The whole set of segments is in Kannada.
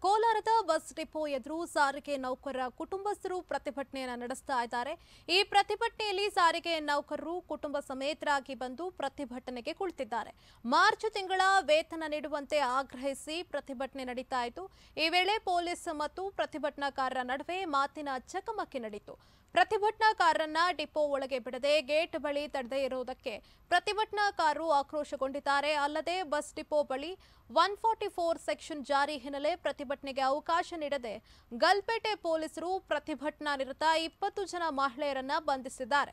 ಕೋಲಾರದ ಬಸ್ ಡಿಪೋ ಎದುರು ಸಾರಿಗೆ ನೌಕರರ ಕುಟುಂಬಸ್ಥರು ಪ್ರತಿಭಟನೆಯನ್ನು ನಡೆಸ್ತಾ ಇದ್ದಾರೆ ಈ ಪ್ರತಿಭಟನೆಯಲ್ಲಿ ಸಾರಿಗೆ ನೌಕರರು ಕುಟುಂಬ ಸಮೇತರಾಗಿ ಬಂದು ಪ್ರತಿಭಟನೆಗೆ ಕುಳಿತಿದ್ದಾರೆ ಮಾರ್ಚ್ ತಿಂಗಳ ವೇತನ ನೀಡುವಂತೆ ಆಗ್ರಹಿಸಿ ಪ್ರತಿಭಟನೆ ನಡೀತಾ ಇತ್ತು ಈ ವೇಳೆ ಪೊಲೀಸ್ ಮತ್ತು ಪ್ರತಿಭಟನಾಕಾರರ ನಡುವೆ ಮಾತಿನ ಚಕಮಕಿ ನಡೆಯಿತು ಪ್ರತಿಭಟನಾಕಾರರನ್ನ ಡಿಪೋ ಒಳಗೆ ಬಿಡದೆ ಗೇಟ್ ಬಳಿ ತಡೆದೇ ಇರುವುದಕ್ಕೆ ಪ್ರತಿಭಟನಾಕಾರರು ಆಕ್ರೋಶಗೊಂಡಿದ್ದಾರೆ ಅಲ್ಲದೆ ಬಸ್ ಡಿಪೋ ಬಳಿ ಒನ್ ಫಾರ್ಟಿ ಫೋರ್ ಸೆಕ್ಷನ್ ಜಾರಿ ಹಿನ್ನೆಲೆ ಪ್ರತಿಭಟನೆಗೆ ಅವಕಾಶ ನೀಡದೆ ಗಲ್ಪೇಟೆ ಪೊಲೀಸರು ಪ್ರತಿಭಟನಾ ನಿರತ ಇಪ್ಪತ್ತು ಜನ ಮಹಿಳೆಯರನ್ನ ಬಂಧಿಸಿದ್ದಾರೆ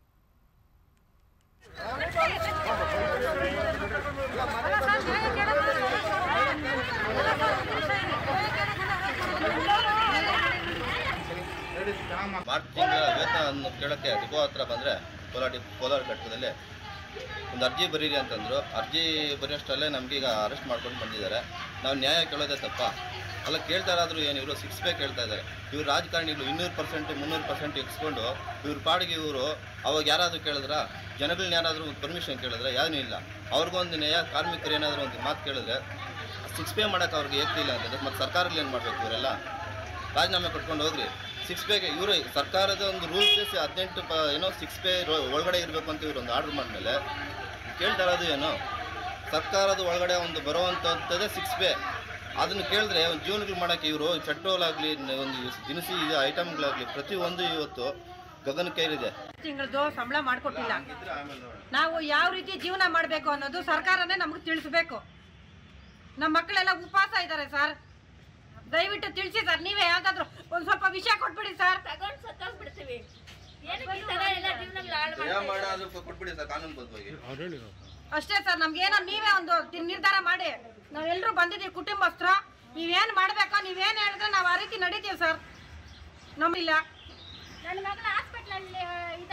ಮಾರ್ಚ್ ತಿಂಗಳ ವೇತನ ಕೇಳೋಕ್ಕೆ ಡಿಪೋ ಹತ್ರ ಬಂದರೆ ಕೋಲಾರ ಡಿ ಕೋಲಾರ ಘಟ್ಟದಲ್ಲಿ ಒಂದು ಅರ್ಜಿ ಬರೀರಿ ಅಂತಂದರು ಅರ್ಜಿ ಬರೆಯೋಷ್ಟರಲ್ಲೇ ನಮಗೀಗ ಅರೆಸ್ಟ್ ಮಾಡ್ಕೊಂಡು ಬಂದಿದ್ದಾರೆ ನಾವು ನ್ಯಾಯ ಕೇಳೋದೇ ತಪ್ಪ ಅಲ್ಲ ಕೇಳ್ತಾ ಇರೋದ್ರು ಏನು ಇವರು ಸಿಕ್ಸ್ ಪೇ ಕೇಳ್ತಾ ಇದ್ದಾರೆ ಇವ್ರು ರಾಜಕಾರಣಿಗಳು ಇನ್ನೂರು ಪರ್ಸೆಂಟ್ ಮುನ್ನೂರು ಪರ್ಸೆಂಟ್ ಇಕ್ಸ್ಕೊಂಡು ಇವ್ರ ಪಾಡಿಗೆ ಇವರು ಅವಾಗ ಯಾರಾದರೂ ಕೇಳಿದ್ರ ಜನಗಳನ್ನ ಯಾರಾದರೂ ಪರ್ಮಿಷನ್ ಕೇಳಿದ್ರೆ ಏನೂ ಇಲ್ಲ ಅವ್ರಿಗೊಂದು ನ್ಯಾಯ ಕಾರ್ಮಿಕರು ಏನಾದರೂ ಒಂದು ಮಾತು ಕೇಳಿದ್ರೆ ಸಿಕ್ಸ್ ಪೇ ಮಾಡೋಕೆ ಅವ್ರಿಗೆ ಏಕ್ತಿಲ್ಲ ಅಂತಂದ್ರೆ ಮತ್ತು ಸರ್ಕಾರಗಳು ಏನು ಮಾಡಬೇಕು ಇವರೆಲ್ಲ ರಾಜೀನಾಮೆ ಕೊಟ್ಕೊಂಡು ಹೋಗ್ರಿ ಸಿಕ್ಸ್ ಪೇಗೆ ಇವರು ಸರ್ಕಾರದ ಒಂದು ರೂಲ್ಸ್ ಹದಿನೆಂಟು ಪ ಏನೋ ಸಿಕ್ಸ್ ಪೇ ಒಳಗಡೆ ಇರಬೇಕು ಅಂತ ಇವರು ಒಂದು ಆರ್ಡ್ರ್ ಮಾಡಿದ್ಮೇಲೆ ಕೇಳ್ತಾ ಇರೋದು ಏನು ಸರ್ಕಾರದ ಒಳಗಡೆ ಒಂದು ಬರುವಂಥದ್ದೇ ಸಿಕ್ಸ್ ಪೇ ಅದನ್ನು ಕೇಳಿದ್ರೆ ಒಂದು ಜೀವನಗಳು ಮಾಡೋಕ್ಕೆ ಇವರು ಪೆಟ್ರೋಲ್ ಆಗಲಿ ಒಂದು ದಿನಸಿ ಐಟಮ್ಗಳಾಗಲಿ ಪ್ರತಿಯೊಂದು ಇವತ್ತು ಗಗನಕ್ಕೇರಿದೆ ತಿಂಗಳದು ಸಂಬಳ ಮಾಡಿಕೊಟ್ಟಿಲ್ಲ ನಾವು ಯಾವ ರೀತಿ ಜೀವನ ಮಾಡಬೇಕು ಅನ್ನೋದು ಸರ್ಕಾರನೇ ನಮಗೆ ತಿಳಿಸ್ಬೇಕು ನಮ್ಮ ಮಕ್ಕಳೆಲ್ಲ ಉಪವಾಸ ಇದ್ದಾರೆ ಸರ್ ದಯವಿಟ್ಟು ತಿಳಿಸಿ ಸರ್ ನೀವೇ ಯಾವ್ದಾದ್ರು ಒಂದು ಸ್ವಲ್ಪ ವಿಷಯ ಕೊಟ್ಬಿಡಿ ಸರ್ ತಗೊಂಡ್ ಸತ್ತೋಗ್ಬಿಡ್ತೀವಿ ಏನಕ್ಕೆ ಈ ತರ ಎಲ್ಲ ಜೀವನಗಳು ಹಾಳು ದಯ ಮಾಡೋದು ಕೊಟ್ಬಿಡಿ ಸರ್ ಕಾನೂನುಬದ್ಧವಾಗಿ ಅಷ್ಟೇ ಸರ್ ನಮ್ಗೇನೋ ನೀವೇ ಒಂದು ತಿ- ನಿರ್ಧಾರ ಮಾಡಿ ನಾವೆಲ್ಲರೂ ಬಂದಿದ್ದೀವಿ ಕುಟುಂಬಸ್ಥರು ನೀವೇನು ಮಾಡಬೇಕೋ ನೀವೇನು ಹೇಳಿದ್ರೆ ನಾವು ಆ ರೀತಿ ನಡೀತೀವಿ ಸರ್ ನಮ್ಮಿಲ್ಲ ನನ್ನ ಮಗನ ಹಾಸ್ಪಿಟ್ಲಲ್ಲಿ